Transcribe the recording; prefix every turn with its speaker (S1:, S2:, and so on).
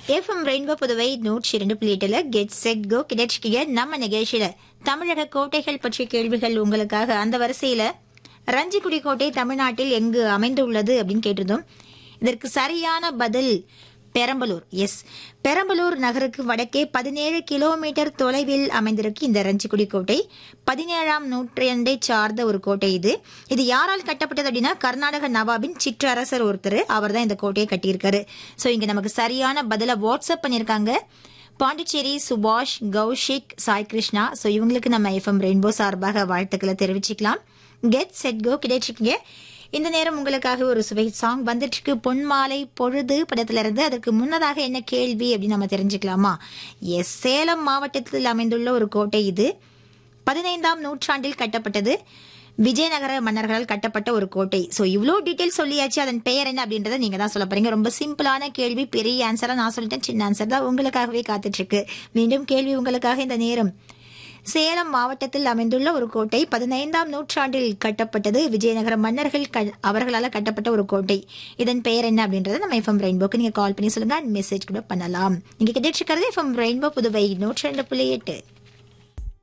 S1: FM rainbow Puduvai நூற்றி இரண்டு புள்ளி எட்டுல கெட் செட் கோ கிடைச்சிக்கிய நம்ம நிகழ்ச்சியில தமிழக கோட்டைகள் பற்றிய கேள்விகள் உங்களுக்காக அந்த வரிசையில ரஞ்சிக்குடி கோட்டை தமிழ்நாட்டில் எங்கு அமைந்துள்ளது அப்படின்னு கேட்டிருந்தோம் இதற்கு சரியான பதில் பெரம்பலூர் எஸ் பெரம்பலூர் நகருக்கு வடக்கே பதினேழு கிலோமீட்டர் தொலைவில் அமைந்திருக்கு இந்த ரஞ்சிக்குடி கோட்டை பதினேழாம் நூற்றாண்டை சார்ந்த ஒரு கோட்டை இது இது யாரால் கட்டப்பட்டது அப்படின்னா கர்நாடக நவாபின் சிற்றரசர் ஒருத்தர் அவர் தான் இந்த கோட்டையை கட்டியிருக்காரு ஸோ இங்க நமக்கு சரியான பதில வாட்ஸ்அப் பண்ணியிருக்காங்க பாண்டிச்சேரி சுபாஷ் கௌஷிக் சாய் கிருஷ்ணா ஸோ இவங்களுக்கு நம்ம எஃப்எம் ரெயின்போ சார்பாக வாழ்த்துக்களை தெரிவிச்சுக்கலாம் கெட் செட் கோ கிடைச்சிக்கங்க இந்த நேரம் உங்களுக்காக ஒரு சுவை சாங் வந்துட்டு பொன்மாலை பொழுது படத்துல இருந்து அதற்கு முன்னதாக என்ன கேள்வி அப்படின்னு நம்ம தெரிஞ்சுக்கலாமா எஸ் சேலம் மாவட்டத்தில் அமைந்துள்ள ஒரு கோட்டை இது பதினைந்தாம் நூற்றாண்டில் கட்டப்பட்டது விஜயநகர மன்னர்களால் கட்டப்பட்ட ஒரு கோட்டை ஸோ இவ்வளோ டீட்டெயில் சொல்லியாச்சு அதன் பெயர் என்ன அப்படின்றத நீங்க தான் சொல்ல போறீங்க ரொம்ப சிம்பிளான கேள்வி பெரிய ஆன்சரா நான் சொல்லிட்டேன் சின்ன ஆன்சர் தான் உங்களுக்காகவே காத்துட்டு இருக்கு மீண்டும் கேள்வி உங்களுக்காக இந்த நேரம் சேலம் மாவட்டத்தில் அமைந்துள்ள ஒரு கோட்டை பதினைந்தாம் நூற்றாண்டில் கட்டப்பட்டது விஜயநகர மன்னர்கள் க- அவர்களால் கட்டப்பட்ட ஒரு கோட்டை இதன் பெயர் என்ன அப்படின்றத நம்ம எஃப்எம் ரெயின்போக்கு நீங்க கால் பண்ணி சொல்லுங்க மெசேஜ் கூட பண்ணலாம் நீங்க கேட்டுட்டு இருக்கிறது எஃப்எம் ரெயின்போ புதுவை நூற்றி ரெண்டு புள்ளி எட்டு